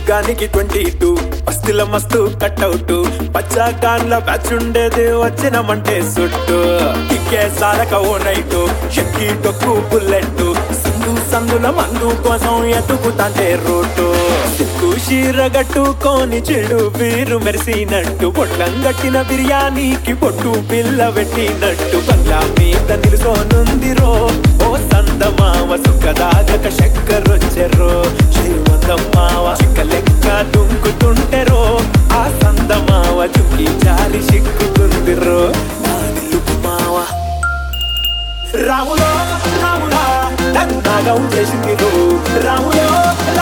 యుగానికి twenty two మస్తుల మస్తు cutout పచ్చా కాన్ల batch ఉండేది వచ్చినమంటే సుట్టు టిక్కే సారక ఓ నైటు షక్కి టొక్కు బుల్లెట్ సందు సందుల మందు కోసం ఎతుకుతాంటే రూటు సిక్కు షీర గట్టుకొని చెడు వీరు మెరిసినట్టు పొట్లం గట్టిన బిర్యానీకి పొట్టు పిల్ల పెట్టినట్టు బంగ్లా మీద నిలుసోనుందిరో ఓ సందమావ సుఖదాగక చక్కరొచ్చెరో శ్రీమంతమ్మావ చిక్క లెక్క దుంకుతుంటెరో ఆ సందమావ చుక్కి జారి సిక్కుతుందిరో నా నిలుపు మావ రాములో రాములా నన్నాగం చేసింది రాములో